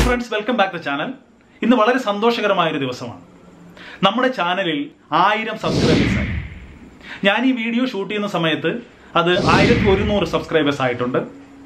friends welcome back to channel ഇന്ന് വളരെ സന്തോഷകരമായ ഒരു ദിവസമാണ് നമ്മുടെ ചാനലിൽ ആയിരം സബ്സ്ക്രൈബേഴ്സ് ആയി ഞാൻ ഈ വീഡിയോ ഷൂട്ട് ചെയ്യുന്ന സമയത്ത് അത് ആയിരത്തി ഒരുന്നൂറ് സബ്സ്ക്രൈബേഴ്സ് ആയിട്ടുണ്ട്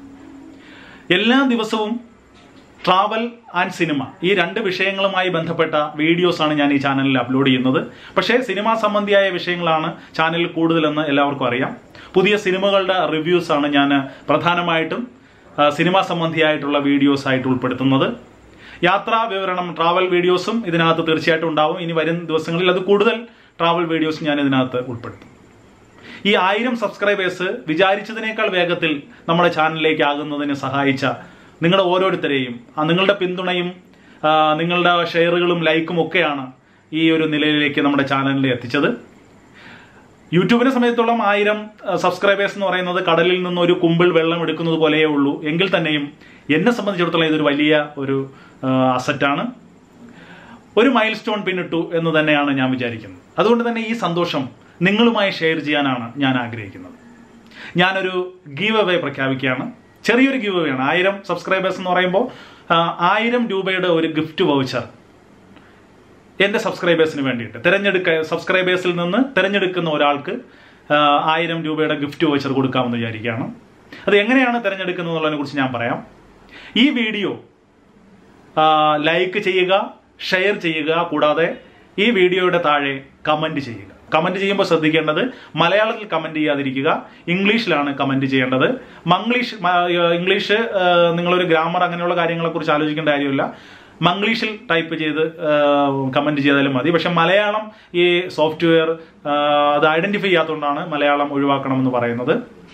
എല്ലാ ദിവസവും ട്രാവൽ ആൻഡ് സിനിമ ഈ രണ്ട് വിഷയങ്ങളുമായി ബന്ധപ്പെട്ട വീഡിയോസാണ് ഞാൻ ഈ ചാനലിൽ അപ്ലോഡ് ചെയ്യുന്നത് പക്ഷേ സിനിമാ സംബന്ധിയായ വിഷയങ്ങളാണ് ചാനലിൽ കൂടുതലെന്ന് എല്ലാവർക്കും അറിയാം പുതിയ സിനിമകളുടെ റിവ്യൂസ് ആണ് ഞാൻ പ്രധാനമായിട്ടും ആ, സിനിമാ സംബന്ധിയായിട്ടുള്ള വീഡിയോസ് ആയിട്ട് ഉൾപ്പെടുത്തുന്നത് യാത്രാ വിവരണം ട്രാവൽ വീഡിയോസും ഇതിനകത്ത് തീർച്ചയായിട്ടും ഉണ്ടാവും ഇനി വരും ദിവസങ്ങളിൽ അത് കൂടുതൽ ട്രാവൽ വീഡിയോസ് ഞാൻ ഇതിനകത്ത് ഉൾപ്പെടുത്തും ഈ ആയിരം സബ്സ്ക്രൈബേഴ്സ് വിചാരിച്ചതിനേക്കാൾ വേഗത്തിൽ നമ്മുടെ ചാനലിലേക്ക് ആകുന്നതിന് സഹായിച്ച നിങ്ങളുടെ ഓരോരുത്തരെയും ആ നിങ്ങളുടെ പിന്തുണയും ആ, നിങ്ങളുടെ ഷെയറുകളും ലൈക്കും ഒക്കെയാണ് ഈ ഒരു നിലയിലേക്ക് നമ്മുടെ ചാനലിൽ എത്തിച്ചത് യൂട്യൂബിനെ സംബന്ധിച്ചിടത്തോളം ആയിരം സബ്സ്ക്രൈബേഴ്സ് എന്ന് പറയുന്നത് കടലിൽ നിന്ന് ഒരു കുമ്പിൾ വെള്ളം എടുക്കുന്നത് പോലെയേ ഉള്ളൂ എങ്കിൽ തന്നെയും എന്നെ സംബന്ധിച്ചിടത്തോളം ഇതൊരു വലിയ ഒരു അസറ്റാണ് ഒരു മൈൽ സ്റ്റോൺ പിന്നിട്ടു എന്ന് തന്നെയാണ് ഞാൻ വിചാരിക്കുന്നത് അതുകൊണ്ട് തന്നെ ഈ സന്തോഷം നിങ്ങളുമായി ഷെയർ ചെയ്യാനാണ് ഞാൻ ആഗ്രഹിക്കുന്നത് ഞാനൊരു ഗീവ് അവേ പ്രഖ്യാപിക്കുകയാണ് ചെറിയൊരു ഗീവ് അവേ ആണ് ആയിരം സബ്സ്ക്രൈബേഴ്സ് എന്ന് പറയുമ്പോൾ ആ, ആയിരം രൂപയുടെ ഒരു ഗിഫ്റ്റ് വൗച്ചർ എൻ്റെ സബ്സ്ക്രൈബേഴ്സിന് വേണ്ടിയിട്ട് തിരഞ്ഞെടുക്ക സബ്സ്ക്രൈബേഴ്സിൽ നിന്ന് തിരഞ്ഞെടുക്കുന്ന ഒരാൾക്ക് ആ, ആയിരം രൂപയുടെ ഗിഫ്റ്റ് വൗച്ചർ കൊടുക്കാമെന്ന് വിചാരിക്കുകയാണ് അത് എങ്ങനെയാണ് തിരഞ്ഞെടുക്കുന്നത് എന്നുള്ളതിനെ കുറിച്ച് ഞാൻ പറയാം ഈ വീഡിയോ ആ, ലൈക്ക് ചെയ്യുക ഷെയർ ചെയ്യുക കൂടാതെ ഈ വീഡിയോയുടെ താഴെ കമന്റ് ചെയ്യുക കമന്റ് ചെയ്യുമ്പോൾ ശ്രദ്ധിക്കേണ്ടത് മലയാളത്തിൽ കമന്റ് ചെയ്യാതിരിക്കുക ഇംഗ്ലീഷിലാണ് കമന്റ് ചെയ്യേണ്ടത് മംഗ്ലീഷ് മ- ഇംഗ്ലീഷ് ആ, നിങ്ങളൊരു ഗ്രാമർ അങ്ങനെയുള്ള കാര്യങ്ങളെ കുറിച്ച് ആലോചിക്കേണ്ട കാര്യമില്ല മംഗ്ലീഷിൽ ടൈപ്പ് ചെയ്ത് കമന്റ് ചെയ്താലും മതി പക്ഷെ മലയാളം ഈ സോഫ്റ്റ്വെയർ അത് ഐഡന്റിഫൈ ചെയ്യാത്തതുകൊണ്ടാണ് മലയാളം ഒഴിവാക്കണമെന്ന് പറയുന്നത്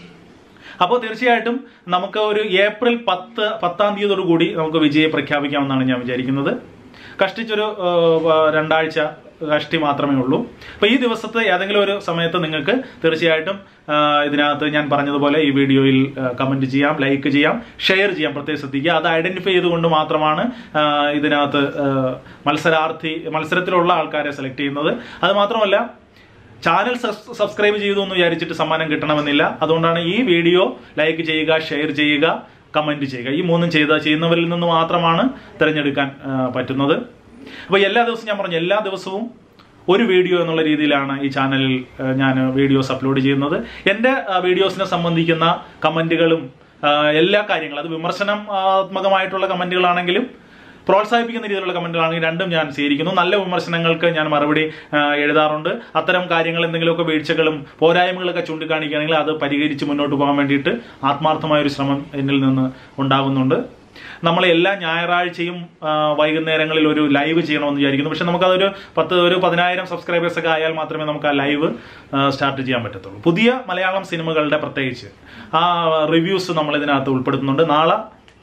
അപ്പോൾ തീർച്ചയായിട്ടും നമുക്ക് ഒരു ഏപ്രിൽ പത്ത് പത്താം തീയതിയോടു കൂടി നമുക്ക് വിജയം പ്രഖ്യാപിക്കാമെന്നാണ് ഞാൻ വിചാരിക്കുന്നത് കഷ്ടിച്ചൊരു ആ, രണ്ടാഴ്ച കഷ്ടി മാത്രമേ ഉള്ളൂ അപ്പോൾ ഈ ദിവസത്തെ ഏതെങ്കിലും ഒരു സമയത്ത് നിങ്ങൾക്ക് തീർച്ചയായിട്ടും ആ, ഇതിനകത്ത് ഞാൻ പറഞ്ഞതുപോലെ ഈ വീഡിയോയിൽ കമന്റ് ചെയ്യാം ലൈക്ക് ചെയ്യാം ഷെയർ ചെയ്യാം പ്രത്യേകം ശ്രദ്ധിക്കുക അത് ഐഡന്റിഫൈ ചെയ്തുകൊണ്ട് മാത്രമാണ് ആ, ഇതിനകത്ത് ആ, മത്സരാർത്ഥി മത്സരത്തിലുള്ള ആൾക്കാരെ സെലക്ട് ചെയ്യുന്നത് അത് മാത്രമല്ല ചാനൽ സബ്സ് സബ്സ്ക്രൈബ് ചെയ്തു എന്ന് വിചാരിച്ചിട്ട് സമ്മാനം കിട്ടണമെന്നില്ല അതുകൊണ്ടാണ് ഈ വീഡിയോ ലൈക്ക് ചെയ്യുക ഷെയർ ചെയ്യുക കമന്റ് ചെയ്യുക ഈ മൂന്നും ചെയ്ത ചെയ്യുന്നവരിൽ നിന്ന് മാത്രമാണ് തിരഞ്ഞെടുക്കാൻ ആ, പറ്റുന്നത് അപ്പോൾ എല്ലാ ദിവസവും ഞാൻ പറഞ്ഞു എല്ലാ ദിവസവും ഒരു വീഡിയോ എന്നുള്ള രീതിയിലാണ് ഈ ചാനലിൽ ആ, ഞാൻ വീഡിയോസ് അപ്ലോഡ് ചെയ്യുന്നത് എൻ്റെ ആ, വീഡിയോസിനെ സംബന്ധിക്കുന്ന കമന്റുകളും ആ, എല്ലാ കാര്യങ്ങളും അത് വിമർശനാത്മകമായിട്ടുള്ള കമന്റുകളാണെങ്കിലും പ്രോത്സാഹിപ്പിക്കുന്ന രീതിയിലുള്ള കമന്റുകളാണെങ്കിൽ രണ്ടും ഞാൻ സ്വീകരിക്കുന്നു നല്ല വിമർശനങ്ങൾക്ക് ഞാൻ മറുപടി ആ, എഴുതാറുണ്ട് അത്തരം കാര്യങ്ങൾ എന്തെങ്കിലുമൊക്കെ വീഴ്ചകളും പോരായ്മകളൊക്കെ ചൂണ്ടിക്കാണിക്കുകയാണെങ്കിൽ അത് പരിഹരിച്ച് മുന്നോട്ട് പോകാൻ വേണ്ടിയിട്ട് ആത്മാർത്ഥമായ ഒരു ശ്രമം എന്നിൽ നിന്ന് ഉണ്ടാകുന്നുണ്ട് നമ്മൾ എല്ലാ ഞായറാഴ്ചയും ആ, വൈകുന്നേരങ്ങളിൽ ഒരു ലൈവ് ചെയ്യണമെന്ന് വിചാരിക്കുന്നു പക്ഷെ നമുക്കതൊരു പത്ത് ഒരു പതിനായിരം സബ്സ്ക്രൈബേഴ്സ് ഒക്കെ ആയാൽ മാത്രമേ നമുക്ക് ആ ലൈവ് സ്റ്റാർട്ട് ചെയ്യാൻ പറ്റത്തുള്ളൂ പുതിയ മലയാളം സിനിമകളുടെ പ്രത്യേകിച്ച് ആ റിവ്യൂസ് നമ്മൾ ഇതിനകത്ത് ഉൾപ്പെടുത്തുന്നുണ്ട് നാളെ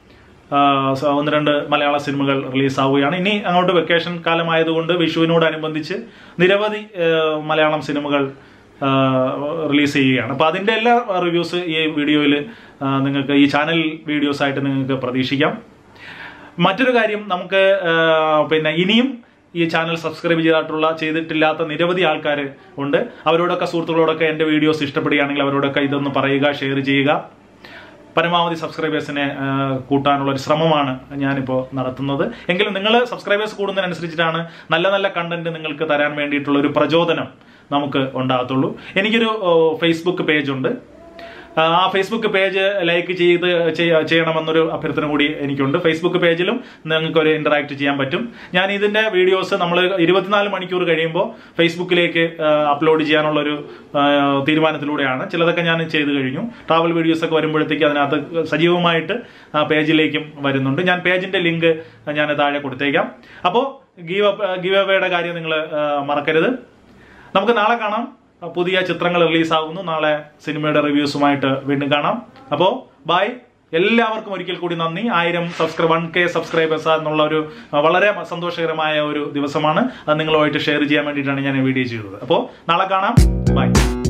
ആ, സ- ഒന്ന് രണ്ട് മലയാള സിനിമകൾ റിലീസാവുകയാണ് ഇനി അങ്ങോട്ട് വെക്കേഷൻ കാലമായതുകൊണ്ട് വിഷുവിനോടനുബന്ധിച്ച് നിരവധി ആ, മലയാളം സിനിമകൾ ആ, റിലീസ് ചെയ്യുകയാണ് അപ്പോൾ അതിൻ്റെ എല്ലാ റിവ്യൂസ് ഈ വീഡിയോയിൽ നിങ്ങൾക്ക് ഈ ചാനൽ വീഡിയോസ് ആയിട്ട് നിങ്ങൾക്ക് പ്രതീക്ഷിക്കാം മറ്റൊരു കാര്യം നമുക്ക് ആ, പിന്നെ ഇനിയും ഈ ചാനൽ സബ്സ്ക്രൈബ് ചെയ്തിട്ടുള്ള ചെയ്തിട്ടില്ലാത്ത നിരവധി ആൾക്കാർ ഉണ്ട് അവരോടൊക്കെ സുഹൃത്തുക്കളോടൊക്കെ എൻ്റെ വീഡിയോസ് ഇഷ്ടപ്പെടുകയാണെങ്കിൽ അവരോടൊക്കെ ഇതൊന്ന് പറയുക ഷെയർ ചെയ്യുക പരമാവധി സബ്സ്ക്രൈബേഴ്സിനെ ആ, കൂട്ടാനുള്ള ഒരു ശ്രമമാണ് ഞാനിപ്പോൾ നടത്തുന്നത് എങ്കിലും നിങ്ങൾ സബ്സ്ക്രൈബേഴ്സ് കൂടുന്നതിനനുസരിച്ചിട്ടാണ് നല്ല നല്ല കണ്ടന്റ് നിങ്ങൾക്ക് തരാൻ വേണ്ടിയിട്ടുള്ള ഒരു പ്രചോദനം നമുക്ക് ഉണ്ടാകത്തുള്ളൂ എനിക്കൊരു ഓ, ഫേസ്ബുക്ക് പേജ് ഉണ്ട് ആ ഫേസ്ബുക്ക് പേജ് ലൈക്ക് ചെയ്ത് ചെയ്യ- ചെയ്യണമെന്നൊരു അഭ്യർത്ഥന കൂടി എനിക്കുണ്ട് ഫേസ്ബുക്ക് പേജിലും നിങ്ങൾക്ക് ഒരു ഇന്ററാക്ട് ചെയ്യാൻ പറ്റും ഞാൻ ഇതിന്റെ വീഡിയോസ് നമ്മൾ ഇരുപത്തിനാല് മണിക്കൂർ കഴിയുമ്പോൾ ഫേസ്ബുക്കിലേക്ക് അപ്ലോഡ് ചെയ്യാനുള്ളൊരു ആ, തീരുമാനത്തിലൂടെയാണ് ചിലതൊക്കെ ഞാൻ ചെയ്തു കഴിഞ്ഞു ട്രാവൽ വീഡിയോസ് ഒക്കെ വരുമ്പോഴത്തേക്ക് അതിനകത്ത് സജീവമായിട്ട് ആ പേജിലേക്കും വരുന്നുണ്ട് ഞാൻ പേജിന്റെ ലിങ്ക് ഞാൻ താഴെ കൊടുത്തേക്കാം അപ്പോൾ ഗീവ് ഗീവ് അവേയുടെ കാര്യം നിങ്ങൾ മറക്കരുത് നമുക്ക് നാളെ കാണാം പുതിയ ചിത്രങ്ങൾ റിലീസാകുന്നു നാളെ സിനിമയുടെ റിവ്യൂസുമായിട്ട് വീണ്ടും കാണാം അപ്പോൾ ബൈ എല്ലാവർക്കും ഒരിക്കൽ കൂടി നന്ദി ആയിരം സബ്സ്ക്രൈബ് വൺ കെ സബ്സ്ക്രൈബേഴ്സ് എന്നുള്ള ഒരു ആ, വളരെ സന്തോഷകരമായ ഒരു ദിവസമാണ് അത് നിങ്ങളുമായിട്ട് ഷെയർ ചെയ്യാൻ വേണ്ടിയിട്ടാണ് ഞാൻ ഈ വീഡിയോ ചെയ്തത് അപ്പോൾ നാളെ കാണാം ബൈ